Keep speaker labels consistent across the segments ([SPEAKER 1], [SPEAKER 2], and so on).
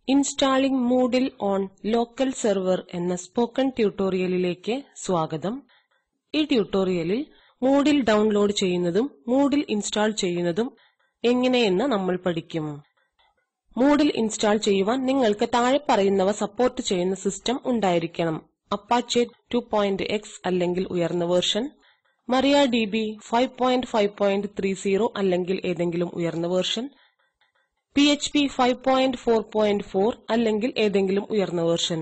[SPEAKER 1] installing Moodle on local server എന്ന spoken ട്യൂട്ടോറിയലിലേക്ക് സ്വാഗതം ഈ ട്യൂട്ടോറിയലിൽ മൂഡിൽ ഡൗൺലോഡ് ചെയ്യുന്നതും മൂഡിൽ ഇൻസ്റ്റാൾ ചെയ്യുന്നതും എങ്ങനെയെന്ന് നമ്മൾ പഠിക്കും മൂഡിൽ ഇൻസ്റ്റാൾ ചെയ്യുവാൻ നിങ്ങൾക്ക് താഴെ പറയുന്നവ സപ്പോർട്ട് ചെയ്യുന്ന സിസ്റ്റം ഉണ്ടായിരിക്കണം അപ്പാച്ചെ 2.x അല്ലെങ്കിൽ ഉയർന്ന വേർഷൻ മറിയാഡിബി 5.5.30 അല്ലെങ്കിൽ ഏതെങ്കിലും ഉയർന്ന വേർഷൻ PHP 5.4.4 അല്ലെങ്കിൽ ഏതെങ്കിലും ഉയർന്ന വേർഷൻ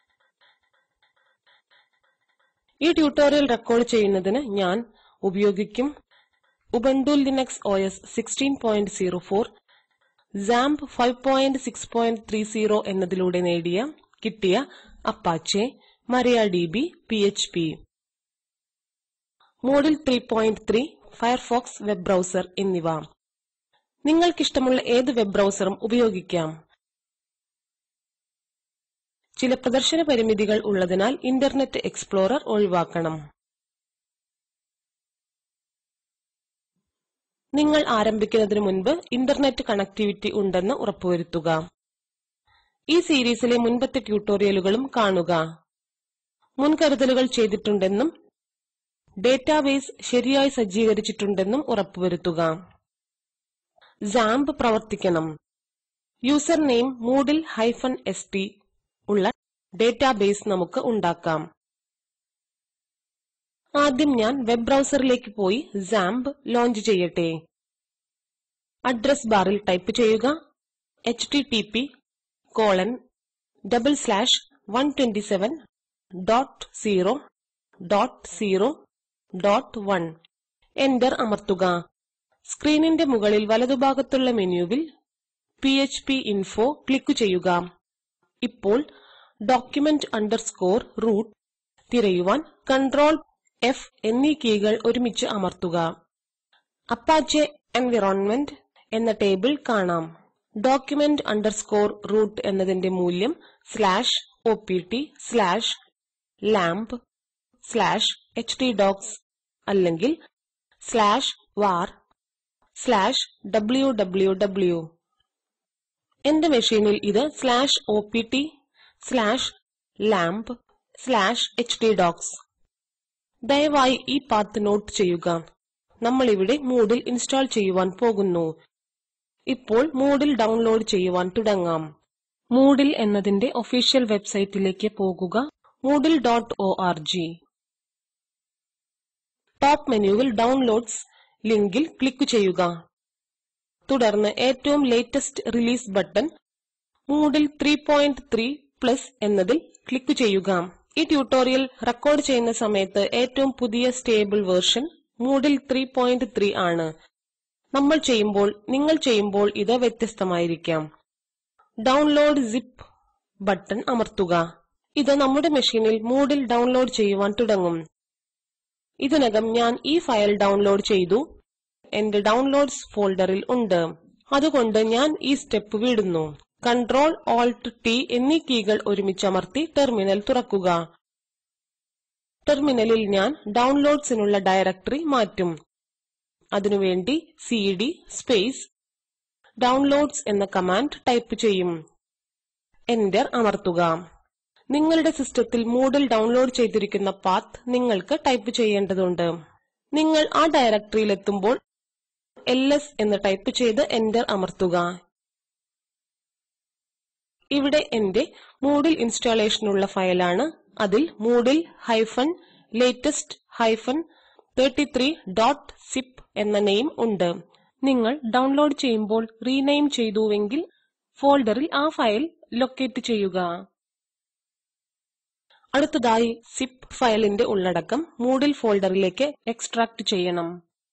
[SPEAKER 1] ഈ ട്യൂട്ടോറിയൽ റെക്കോർഡ് ചെയ്യുന്നതിന് ഞാൻ ഉപയോഗിക്കും ഉബുണ്ടു ലിനക്സ് OS 16.04 സാംപ് 5.6.30 എന്നതിലൂടെ നേടിയ കിട്ടിയ അപ്പാച്ചെ മറിയാഡിബി PHP മോഡിൽ 3.3 ഫയർഫോക്സ് വെബ് ബ്രൗസർ എന്നിവ നിങ്ങൾക്കിഷ്ടമുള്ള ഏത് വെബ് ബ്രൗസറും ഉപയോഗിക്കാം ചില പ്രദർശന പരിമിതികൾ ഉള്ളതിനാൽ ഇന്റർനെറ്റ് എക്സ്പ്ലോറർ ഒഴിവാക്കണം നിങ്ങൾ ആരംഭിക്കുന്നതിന് മുൻപ് ഇന്റർനെറ്റ് കണക്ടിവിറ്റി ഉണ്ടെന്ന് ഉറപ്പുവരുത്തുക ഈ സീരീസിലെ മുൻപത്തെ ട്യൂട്ടോറിയലുകളും കാണുക മുൻകരുതലുകൾ ചെയ്തിട്ടുണ്ടെന്നും ഡേറ്റാബേസ് ശരിയായി സജ്ജീകരിച്ചിട്ടുണ്ടെന്നും ഉറപ്പുവരുത്തുക സാംപ് പ്രവർത്തിക്കണം user name Moodle hyphen ST ഉള്ള ഡേറ്റാബേസ് നമുക്ക് ഉണ്ടാക്കാം ആദ്യം ഞാൻ വെബ് ബ്രൗസറിലേക്ക് പോയി സാംപ് ലോഞ്ച് ചെയ്യട്ടെ അഡ്രസ് ബാറിൽ ടൈപ്പ് ചെയ്യുക http colon double slash 127 dot zero dot zero dot one enter അമർത്തുക സ്ക്രീനിന്റെ മുകളിൽ വലതുഭാഗത്തുള്ള മെനുവിൽ പിഎച്ച്പി ഇൻഫോ ക്ലിക്ക് ചെയ്യുക ഇപ്പോൾ ഡോക്യുമെന്റ് അണ്ടർസ്കോർ റൂട്ട് തിരയുവാൻ കൺട്രോൾ എഫ് എന്നീ കീകൾ ഒരുമിച്ച് അമർത്തുക അപ്പാച്ചെ എൻവിറോൺമെന്റ് എന്ന ടേബിൾ കാണാം ഡോക്യുമെന്റ് അണ്ടർസ്കോർ റൂട്ട് എന്നതിന്റെ മൂല്യം slash opt slash lamp slash htdocs അല്ലെങ്കിൽ സ്ലാഷ് var സ്ലാഷ് www എന്റെ മെഷീനിൽ ഇത് slash opt slash lamp slash htdocs ദയവായി ഈ പാത്ത് നോട്ട് ചെയ്യുക നമ്മൾ ഇവിടെ മൂഡിൽ ഇൻസ്റ്റാൾ ചെയ്യുവാൻ പോകുന്നു ഇപ്പോൾ മൂഡിൽ ഡൗൺലോഡ് ചെയ്യുവാൻ തുടങ്ങാം മൂഡിൽ എന്നതിന്റെ ഒഫീഷ്യൽ വെബ്സൈറ്റിലേക്ക് പോകുക moodle.org ടോപ്പ് മെനുവിൽ ഡൗൺലോഡ്സ് ലിങ്കിൽ ക്ലിക്ക് ചെയ്യുക തുടർന്ന് ഏറ്റവും latest release button Moodle 3.3 plus എന്നതിൽ ക്ലിക്ക് ചെയ്യുക ഈ ട്യൂട്ടോറിയൽ റെക്കോർഡ് ചെയ്യുന്ന സമയത്ത് ഏറ്റവും പുതിയ സ്റ്റേബിൾ വേർഷൻ മൂഡിൽ 3.3 ആണ് നമ്മൾ ചെയ്യുമ്പോൾ നിങ്ങൾ ചെയ്യുമ്പോൾ ഇത് വ്യത്യസ്തമായിരിക്കാം ഡൗൺലോഡ് സിപ്പ് ബട്ടൺ അമർത്തുക ഇത് നമ്മുടെ മെഷീനിൽ മൂഡിൽ ഡൗൺലോഡ് ചെയ്യുവാൻ തുടങ്ങും ഇതിനകം ഞാൻ ഈ ഫയൽ ഡൗൺലോഡ് ചെയ്തു എന്റെ ഡൗൺലോഡ്സ് ഫോൾഡറിൽ ഉണ്ട് അതുകൊണ്ട് ഞാൻ ഈ സ്റ്റെപ്പ് വിടുന്നു കൺട്രോൾ ഓൾട്ട് ടി എന്നീ കീകൾ ഒരുമിച്ചമർത്തി ടെർമിനൽ തുറക്കുക ടെർമിനലിൽ ഞാൻ ഡൗൺലോഡ്സിനുള്ള ഡയറക്ടറി മാറ്റും അതിനുവേണ്ടി സിഡി സ്പേസ് ഡൗൺലോഡ്സ് എന്ന കമാൻഡ് ടൈപ്പ് ചെയ്യും എന്റർ അമർത്തുക നിങ്ങളുടെ സിസ്റ്റത്തിൽ മൂഡിൽ ഡൗൺലോഡ് ചെയ്തിരിക്കുന്ന പാത്ത് നിങ്ങൾക്ക് ടൈപ്പ് ചെയ്യേണ്ടതുണ്ട് നിങ്ങൾ ആ ഡയറക്ടറിയിലെത്തുമ്പോൾ എൽഎസ് എന്ന് ടൈപ്പ് ചെയ്ത് എന്റർ അമർത്തുക ഇവിടെ എന്റെ മൂഡിൽ ഇൻസ്റ്റാളേഷനുള്ള ഫയലാണ് അതിൽ Moodle hyphen latest hyphen 33 dot zip എന്ന നെയിം ഉണ്ട് നിങ്ങൾ ഡൗൺലോഡ് ചെയ്യുമ്പോൾ റീനെയിം ചെയ്തുവെങ്കിൽ ഫോൾഡറിൽ ആ ഫയൽ ലൊക്കേറ്റ് ചെയ്യുക അടുത്തതായി സിപ്പ് ഫയലിന്റെ ഉള്ളടക്കം മൂഡിൽ ഫോൾഡറിലേക്ക് എക്സ്ട്രാക്ട് ചെയ്യണം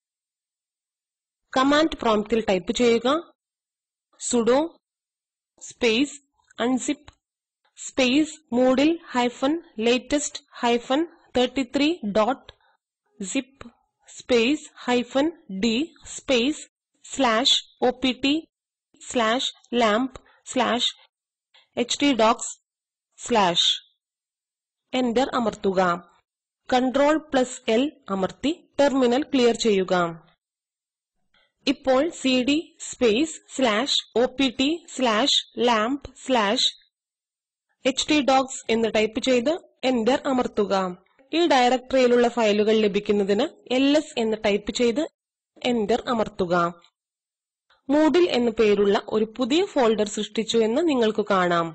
[SPEAKER 1] കമാൻഡ് പ്രോംപ്റ്റിൽ ടൈപ്പ് ചെയ്യുക sudo space unzip space Moodle hyphen latest hyphen 33 dot zip space hyphen D space slash opt slash lamp slash htdocs slash enter അമർത്തുക കൺട്രോൾ പ്ലസ് എൽ അമർത്തി ടെർമിനൽ ക്ലിയർ ചെയ്യുക ഇപ്പോൾ CD space slash O P T slash lamp slash H T docs എന്ന് type ചെയ്ത് enter അമർത്തുക ഈ ഡയറക്ടറിയിലുള്ള ഫയലുകൾ ലഭിക്കുന്നതിന് എൽഎസ് എന്ന് ടൈപ്പ് ചെയ്ത് എന്റർ അമർത്തുക മൂഡിൽ എന്നു പേരുള്ള ഒരു പുതിയ ഫോൾഡർ സൃഷ്ടിച്ചു എന്ന് നിങ്ങൾക്ക് കാണാം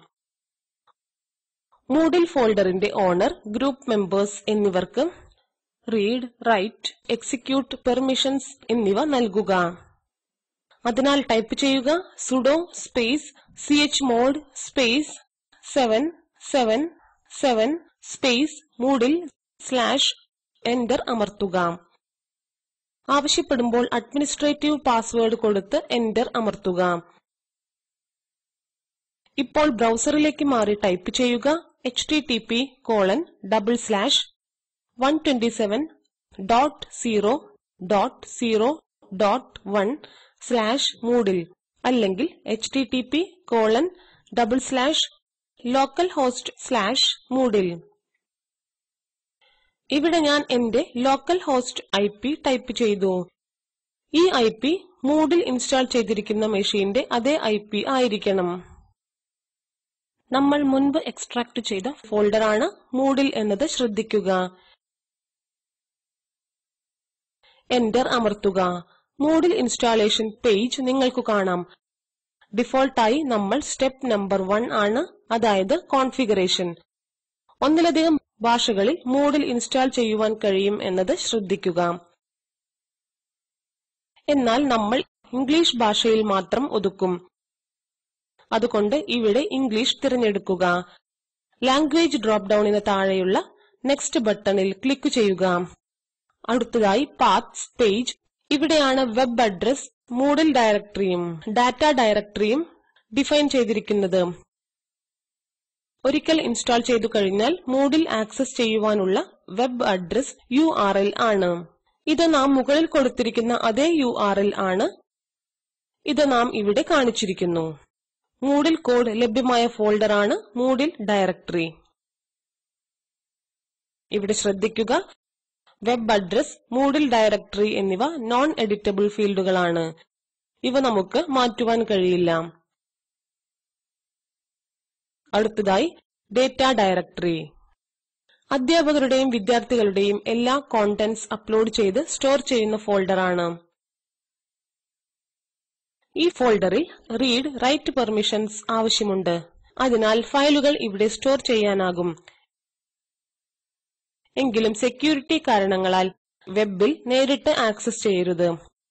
[SPEAKER 1] മൂഡിൽ ഫോൾഡറിന്റെ ഓണർ ഗ്രൂപ്പ് മെമ്പേഴ്സ് എന്നിവർക്ക് റീഡ് റൈറ്റ് എക്സിക്യൂട്ട് പെർമിഷൻസ് എന്നിവ നൽകുക അതിനാൽ ടൈപ്പ് ചെയ്യുക sudo space chmod space seven seven seven space Moodle slash enter അമർത്തുക ആവശ്യപ്പെടുമ്പോൾ അഡ്മിനിസ്ട്രേറ്റീവ് പാസ്വേഡ് കൊടുത്ത് എന്റർ അമർത്തുക ഇപ്പോൾ ബ്രൗസറിലേക്ക് മാറി ടൈപ്പ് ചെയ്യുക H T T P colon double slash one twenty seven dot zero dot zero dot one slash Moodle അല്ലെങ്കിൽ H T T P colon double slash local host slash Moodle ഇവിടെ ഞാൻ എന്റെ local host I P type ചെയ്തു ഈ I P മൂഡിൽ install ചെയ്തിരിക്കുന്ന മെഷീന്റെ അതേ I P ആയിരിക്കണം നമ്മൾ മുൻപ് എക്സ്ട്രാക്ട് ചെയ്ത ഫോൾഡറാണ് മൂഡിൽ എന്നത് ശ്രദ്ധിക്കുക എന്റർ അമർത്തുക മൂഡിൽ ഇൻസ്റ്റാളേഷൻ പേജ് നിങ്ങൾക്ക് കാണാം ഡിഫോൾട്ടായി നമ്മൾ സ്റ്റെപ്പ് നമ്പർ വൺ ആണ് അതായത് കോൺഫിഗറേഷൻ ഒന്നിലധികം ഭാഷകളിൽ മൂഡിൽ ഇൻസ്റ്റാൾ ചെയ്യുവാൻ കഴിയും എന്നത് ശ്രദ്ധിക്കുക എന്നാൽ നമ്മൾ ഇംഗ്ലീഷ് ഭാഷയിൽ മാത്രം ഒതുക്കും അതുകൊണ്ട് ഇവിടെ ഇംഗ്ലീഷ് തിരഞ്ഞെടുക്കുക ലാംഗ്വേജ് ഡ്രോപ്പ് ഡൌണിന് താഴെയുള്ള നെക്സ്റ്റ് ബട്ടണിൽ ക്ലിക്ക് ചെയ്യുക അടുത്തതായി പാത്സ് പേജ് ഇവിടെയാണ് വെബ് അഡ്രസ് മൂഡിൽ ഡയറക്ടറിയും ഡാറ്റ ഡയറക്ടറിയും ഡിഫൈൻ ചെയ്തിരിക്കുന്നത് ഒരിക്കൽ ഇൻസ്റ്റാൾ ചെയ്തു കഴിഞ്ഞാൽ മൂഡിൽ ആക്സസ് ചെയ്യുവാനുള്ള വെബ് അഡ്രസ് യു ആണ് ഇത് നാം മുകളിൽ കൊടുത്തിരിക്കുന്ന അതേ യു ആണ് ഇത് നാം ഇവിടെ കാണിച്ചിരിക്കുന്നു മൂഡിൽ കോഡ് ലഭ്യമായ ഫോൾഡറാണ് മൂഡിൽ ഡയറക്ടറി ഇവിടെ ശ്രദ്ധിക്കുക വെബ് അഡ്രസ് മൂഡിൽ ഡയറക്ടറി എന്നിവ നോൺ എഡിറ്റബിൾ ഫീൽഡുകളാണ് ഇവ നമുക്ക് മാറ്റുവാൻ കഴിയില്ല അടുത്തതായി ഡേറ്റ ഡയറക്ടറി അധ്യാപകരുടെയും വിദ്യാർത്ഥികളുടെയും എല്ലാ കോണ്ടന്റ്സ് അപ്ലോഡ് ചെയ്ത് സ്റ്റോർ ചെയ്യുന്ന ഫോൾഡറാണ് ഈ ഫോൾഡറിൽ റീഡ് റൈറ്റ് പെർമിഷൻസ് ആവശ്യമുണ്ട് അതിനാൽ ഫയലുകൾ ഇവിടെ സ്റ്റോർ ചെയ്യാനാകും എങ്കിലും സെക്യൂരിറ്റി കാരണങ്ങളാൽ വെബിൽ നേരിട്ട് ആക്സസ് ചെയ്യരുത്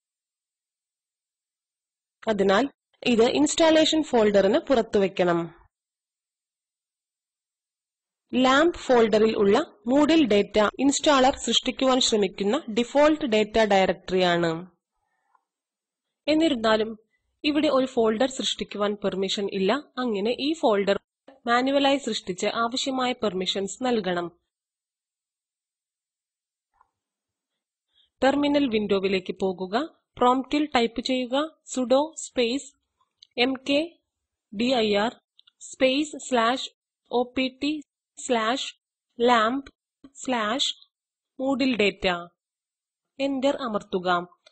[SPEAKER 1] അതിനാൽ ഇത് ഇൻസ്റ്റാളേഷൻ ഫോൾഡറിന് പുറത്തുവെക്കണം ലാംപ് ഫോൾഡറിൽ ഉള്ള മൂഡിൽ ഡേറ്റ ഇൻസ്റ്റാളർ സൃഷ്ടിക്കുവാൻ ശ്രമിക്കുന്ന ഡിഫോൾട്ട് ഡേറ്റ ഡയറക്ടറിയാണ് എന്നിരുന്നാലും ഇവിടെ ഒരു ഫോൾഡർ സൃഷ്ടിക്കുവാൻ പെർമിഷൻ ഇല്ല അങ്ങനെ ഈ ഫോൾഡർ മാനുവലായി സൃഷ്ടിച്ച് ആവശ്യമായ പെർമിഷൻസ് നൽകണം ടെർമിനൽ വിൻഡോവിലേക്ക് പോകുക പ്രോംപ്റ്റിൽ ടൈപ്പ് ചെയ്യുക sudo space M K dir space slash O P T slash lamp slash Moodle data enter അമർത്തുക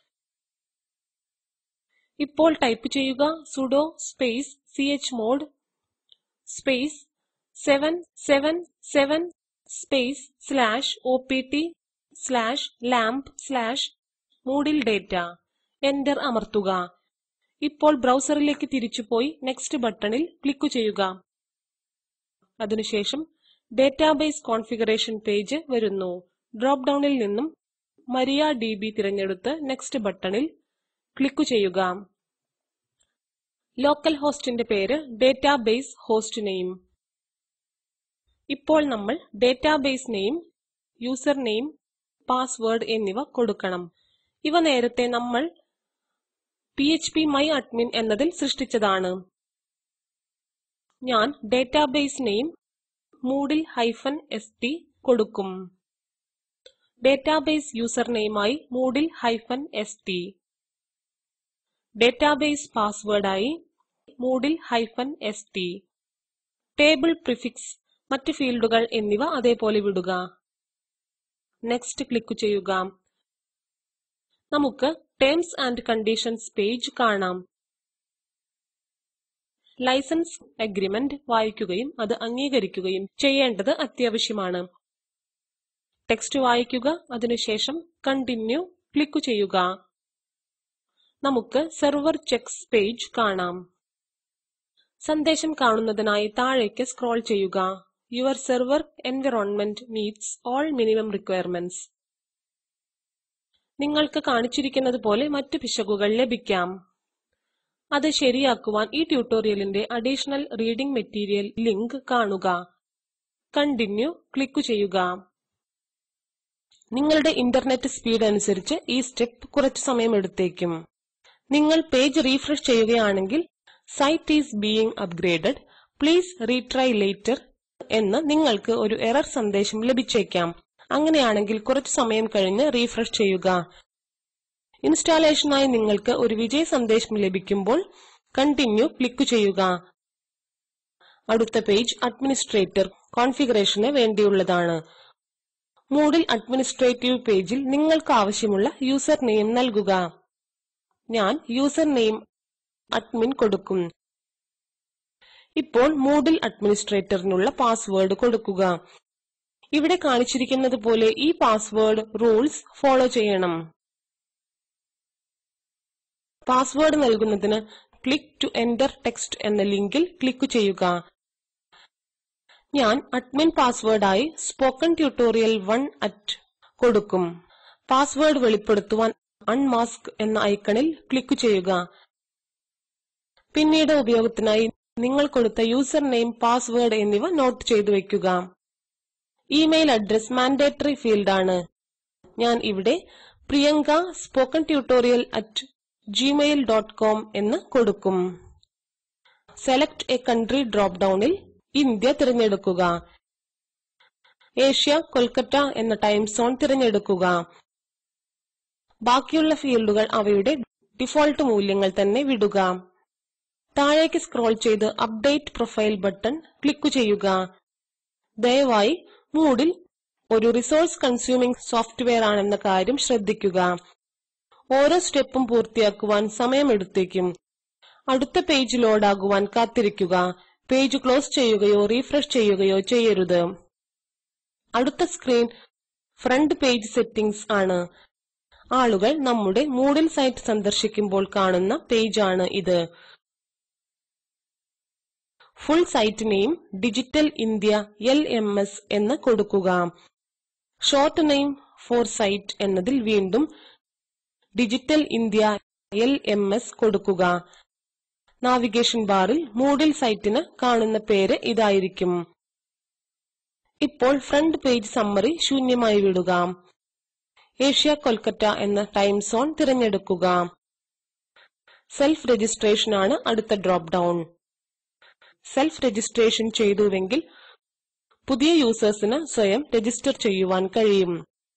[SPEAKER 1] ഇപ്പോൾ ടൈപ്പ് ചെയ്യുക sudo space chmod space seven seven seven space slash O P T slash lamp slash Moodle data enter അമർത്തുക ഇപ്പോൾ ബ്രൗസറിലേക്ക് തിരിച്ചുപോയി next ബട്ടണിൽ click ചെയ്യുക അതിനുശേഷം ഡേറ്റാബേസ് കോൺഫിഗറേഷൻ പേജ് വരുന്നു ഡ്രോപ്പ് ഡൌണിൽ നിന്നും മരിയ ഡിബി തിരഞ്ഞെടുത്ത് നെക്സ്റ്റ് ബട്ടണിൽ ക്ലിക്ക് ചെയ്യുക ലോക്കൽ ഹോസ്റ്റിന്റെ പേര് ഡേറ്റാബേസ് ഹോസ്റ്റ് നെയിം ഇപ്പോൾ നമ്മൾ database name user name password എന്നിവ കൊടുക്കണം ഇവ നേരത്തെ നമ്മൾ പിഎച്ച്പി മൈ അഡ്മിൻ എന്നതിൽ സൃഷ്ടിച്ചതാണ് ഞാൻ database name Moodle hyphen ST കൊടുക്കും ഡേറ്റാബേസ് യൂസർ നെയിമായി മൂഡിൽ ഹൈഫൻ എസ്ടി ഡേറ്റാബേസ് പാസ്വേഡായി Moodle hyphen ST table prefix മറ്റ് ഫീൽഡുകൾ എന്നിവ അതേപോലെ വിടുക നെക്സ്റ്റ് ക്ലിക്ക് ചെയ്യുക നമുക്ക് ടേംസ് ആൻഡ് കണ്ടീഷൻസ് പേജ് കാണാം ലൈസൻസ് അഗ്രിമെന്റ് വായിക്കുകയും അത് അംഗീകരിക്കുകയും ചെയ്യേണ്ടത് അത്യാവശ്യമാണ് ടെക്സ്റ്റ് വായിക്കുക അതിനുശേഷം കണ്ടിന്യൂ ക്ലിക്ക് ചെയ്യുക നമുക്ക് സെർവർ ചെക്സ് പേജ് കാണാം സന്ദേശം കാണുന്നതിനായി താഴേക്ക് സ്ക്രോൾ ചെയ്യുക your server environment meets all minimum requirements നിങ്ങൾക്ക് കാണിച്ചിരിക്കുന്നത് പോലെ മറ്റു പിശകുകൾ ലഭിക്കാം അത് ശരിയാക്കുവാൻ ഈ ട്യൂട്ടോറിയലിന്റെ അഡീഷണൽ റീഡിംഗ് മെറ്റീരിയൽ ലിങ്ക് കാണുക കണ്ടിന്യൂ ക്ലിക്ക് ചെയ്യുക നിങ്ങളുടെ ഇന്റർനെറ്റ് സ്പീഡ് അനുസരിച്ച് ഈ സ്റ്റെപ്പ് കുറച്ചു സമയം എടുത്തേക്കും നിങ്ങൾ പേജ് റീഫ്രഷ് ചെയ്യുകയാണെങ്കിൽ site is being upgraded please retry later എന്ന് നിങ്ങൾക്ക് ഒരു എറർ സന്ദേശം ലഭിച്ചേക്കാം അങ്ങനെയാണെങ്കിൽ കുറച്ചു സമയം കഴിഞ്ഞ് റീഫ്രഷ് ചെയ്യുക ഇൻസ്റ്റാളേഷനായി നിങ്ങൾക്ക് ഒരു വിജയ സന്ദേശം ലഭിക്കുമ്പോൾ കണ്ടിന്യൂ ക്ലിക്ക് ചെയ്യുക അടുത്ത പേജ് അഡ്മിനിസ്ട്രേറ്റർ കോൺഫിഗറേഷന് വേണ്ടിയുള്ളതാണ് മൂഡിൽ അഡ്മിനിസ്ട്രേറ്റീവ് പേജിൽ നിങ്ങൾക്ക് ആവശ്യമുള്ള യൂസർ നെയിം നൽകുക ഞാൻ യൂസർ നെയിം അഡ്മിൻ കൊടുക്കും ഇപ്പോൾ മൂഡിൽ അഡ്മിനിസ്ട്രേറ്ററിനുള്ള പാസ്വേഡ് കൊടുക്കുക ഇവിടെ കാണിച്ചിരിക്കുന്നത് പോലെ ഈ പാസ്വേഡ് റൂൾസ് ഫോളോ ചെയ്യണം പാസ്വേഡ് നൽകുന്നതിന് ക്ലിക്ക് ടു എന്റർ ടെക്സ്റ്റ് എന്ന ലിങ്കിൽ ക്ലിക്ക് ചെയ്യുക ഞാൻ അഡ്മിൻ പാസ്വേഡായി സ്പോക്കൺ ട്യൂട്ടോറിയൽ 1 അറ്റ് കൊടുക്കും പാസ്വേഡ് വെളിപ്പെടുത്തുവാൻ അൺമാസ്ക് എന്ന ഐക്കണിൽ ക്ലിക്ക് ചെയ്യുക പിന്നീട് ഉപയോഗത്തിനായി നിങ്ങൾ കൊടുത്ത യൂസർ നെയിം പാസ്വേഡ് എന്നിവ നോട്ട് ചെയ്തു വെക്കുക ഇമെയിൽ അഡ്രസ് മാൻഡേറ്ററി ഫീൽഡ് ആണ് ഞാൻ ഇവിടെ Priyanka spoken tutorial at Gmail dot com എന്ന് കൊടുക്കും സെലക്ട് എ കൺട്രി ഡ്രോപ്പ് ഡൌണിൽ ഇന്ത്യ തിരഞ്ഞെടുക്കുക ഏഷ്യ കൊൽക്കത്ത എന്ന ടൈം സോൺ തിരഞ്ഞെടുക്കുക ബാക്കിയുള്ള ഫീൽഡുകൾ അവയുടെ ഡിഫോൾട്ട് മൂല്യങ്ങൾ തന്നെ വിടുക താഴേക്ക് സ്ക്രോൾ ചെയ്ത് അപ്ഡേറ്റ് പ്രൊഫൈൽ ബട്ടൺ ക്ലിക്ക് ചെയ്യുക ദയവായി മൂഡിൽ ഒരു റിസോഴ്സ് കൺസ്യൂമിംഗ് സോഫ്റ്റ്വെയർ ആണെന്ന കാര്യം ശ്രദ്ധിക്കുക ഓരോ സ്റ്റെപ്പും പൂർത്തിയാക്കുവാൻ സമയമെടുത്തേക്കും അടുത്ത പേജ് ലോഡാകുവാൻ കാത്തിരിക്കുക പേജ് ക്ലോസ് ചെയ്യുകയോ റീഫ്രഷ് ചെയ്യുകയോ ചെയ്യരുത് അടുത്ത സ്ക്രീൻ ഫ്രണ്ട് പേജ് സെറ്റിംഗ്സ് ആണ് ആളുകൾ നമ്മുടെ മൂഡിൽ സൈറ്റ് സന്ദർശിക്കുമ്പോൾ കാണുന്ന പേജാണ് ഇത് full site name digital India L M S എന്ന് കൊടുക്കുക ഷോർട്ട് നെയിം ഫോർ സൈറ്റ് എന്നതിൽ വീണ്ടും digital India L M S കൊടുക്കുക നാവിഗേഷൻ ബാറിൽ മൂഡിൽ സൈറ്റിന് കാണുന്ന പേര് ഇതായിരിക്കും ഇപ്പോൾ ഫ്രണ്ട് പേജ് സമ്മറി ശൂന്യമായി വിടുക ഏഷ്യ കൊൽക്കത്ത എന്ന ടൈം സോൺ തിരഞ്ഞെടുക്കുക സെൽഫ് രജിസ്ട്രേഷൻ ആണ് അടുത്ത ഡ്രോപ്പ് ഡൌൺ സെൽഫ് രജിസ്ട്രേഷൻ ചെയ്തുവെങ്കിൽ പുതിയ യൂസേഴ്സിന് സ്വയം രജിസ്റ്റർ ചെയ്യുവാൻ കഴിയും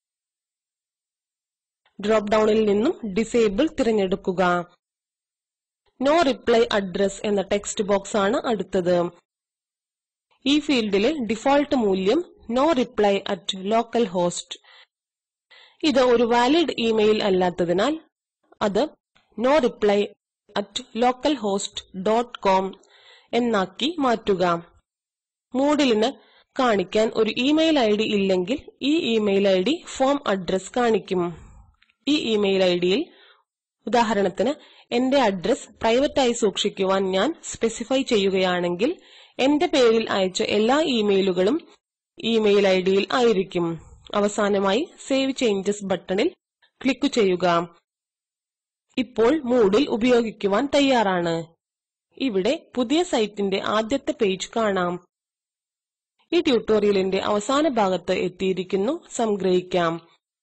[SPEAKER 1] ഡ്രോപ്പ് ഡൌണിൽ നിന്നും ഡിസേബിൾ തിരഞ്ഞെടുക്കുക നോ റിപ്ലൈ അഡ്രസ് എന്ന ടെക്സ്റ്റ് ബോക്സ് ആണ് അടുത്തത് ഈ ഫീൽഡിലെ ഡിഫോൾട്ട് മൂല്യം no reply at local host ഇത് ഒരു വാലിഡ് ഇമെയിൽ അല്ലാത്തതിനാൽ അത് no reply at local host dot com എന്നാക്കി മാറ്റുക മൂഡിലിന് കാണിക്കാൻ ഒരു ഇമെയിൽ ഐ ഡി ഇല്ലെങ്കിൽ ഈ email I D form address കാണിക്കും ഈ ഇമെയിൽ ഐ ഡിയിൽ ഉദാഹരണത്തിന് എന്റെ അഡ്രസ് പ്രൈവറ്റായി സൂക്ഷിക്കുവാൻ ഞാൻ സ്പെസിഫൈ ചെയ്യുകയാണെങ്കിൽ എന്റെ പേരിൽ അയച്ച എല്ലാ ഇമെയിലുകളും ഇമെയിൽ ഐ ഡിയിൽ ആയിരിക്കും അവസാനമായി സേവ് ചേഞ്ചസ് ബട്ടണിൽ ക്ലിക്ക് ചെയ്യുക ഇപ്പോൾ മൂഡിൽ ഉപയോഗിക്കുവാൻ തയ്യാറാണ് ഇവിടെ പുതിയ സൈറ്റിന്റെ ആദ്യത്തെ പേജ് കാണാം ഈ ട്യൂട്ടോറിയലിന്റെ അവസാന ഭാഗത്ത് എത്തിയിരിക്കുന്നു സംഗ്രഹിക്കാം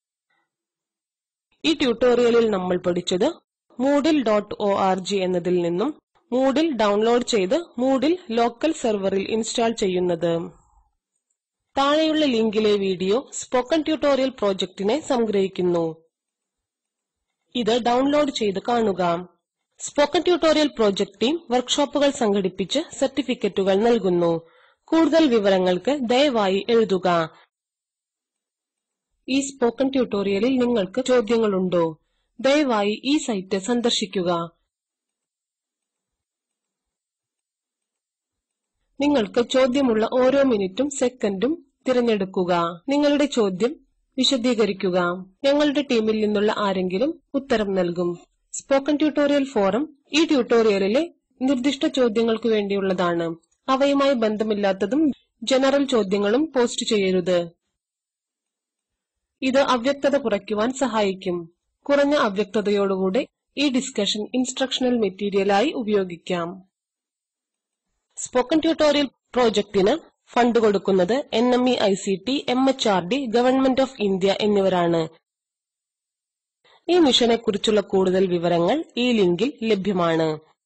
[SPEAKER 1] ഈ ട്യൂട്ടോറിയലിൽ നമ്മൾ പഠിച്ചത് Moodle dot O R G എന്നതിൽ നിന്നും മൂഡിൽ ഡൗൺലോഡ് ചെയ്ത് മൂഡിൽ ലോക്കൽ സെർവറിൽ ഇൻസ്റ്റാൾ ചെയ്യുന്നത് താഴെയുള്ള ലിങ്കിലെ വീഡിയോ സ്പോക്കൺ ട്യൂട്ടോറിയൽ പ്രോജക്റ്റിനെ സംഗ്രഹിക്കുന്നു ഇത് ഡൗൺലോഡ് ചെയ്ത് കാണുക സ്പോക്കൺ ട്യൂട്ടോറിയൽ പ്രോജക്റ്റ് ടീം വർക്ക്ഷോപ്പുകൾ സംഘടിപ്പിച്ച് സർട്ടിഫിക്കറ്റുകൾ നൽകുന്നു കൂടുതൽ വിവരങ്ങൾക്ക് ദയവായി എഴുതുക ഈ സ്പോക്കൺ ട്യൂട്ടോറിയലിൽ നിങ്ങൾക്ക് ചോദ്യങ്ങളുണ്ടോ ദയവായി ഈ സൈറ്റ് സന്ദർശിക്കുക നിങ്ങൾക്ക് ചോദ്യമുള്ള ഓരോ മിനിറ്റും സെക്കൻഡും തിരഞ്ഞെടുക്കുക നിങ്ങളുടെ ചോദ്യം വിശദീകരിക്കുക ഞങ്ങളുടെ ടീമിൽ നിന്നുള്ള ആരെങ്കിലും ഉത്തരം നൽകും സ്പോക്കൺ ട്യൂട്ടോറിയൽ ഫോറം ഈ ട്യൂട്ടോറിയലിലെ നിർദ്ദിഷ്ട ചോദ്യങ്ങൾക്ക് വേണ്ടിയുള്ളതാണ് അവയുമായി ബന്ധമില്ലാത്തതും ജനറൽ ചോദ്യങ്ങളും പോസ്റ്റ് ചെയ്യരുത് ഇത് അവ്യക്തത കുറയ്ക്കുവാൻ സഹായിക്കും കുറഞ്ഞ അവ്യക്തതയോടുകൂടെ ഈ ഡിസ്കഷൻ ഇൻസ്ട്രക്ഷണൽ മെറ്റീരിയലായി ഉപയോഗിക്കാം സ്പോക്കൺ ട്യൂട്ടോറിയൽ പ്രോജക്റ്റിന് ഫണ്ട് കൊടുക്കുന്നത് N M E I C T M H R D government of India എന്നിവരാണ് ഈ മിഷനെക്കുറിച്ചുള്ള കൂടുതൽ വിവരങ്ങൾ ഈ ലിങ്കിൽ ലഭ്യമാണ്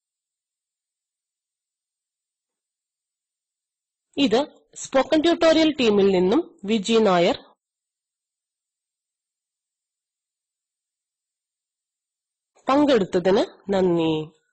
[SPEAKER 1] ഇത് സ്പോക്കൺ ട്യൂട്ടോറിയൽ ടീമിൽ നിന്നും വിജി നായർ പങ്കെടുത്തതിന് നന്ദി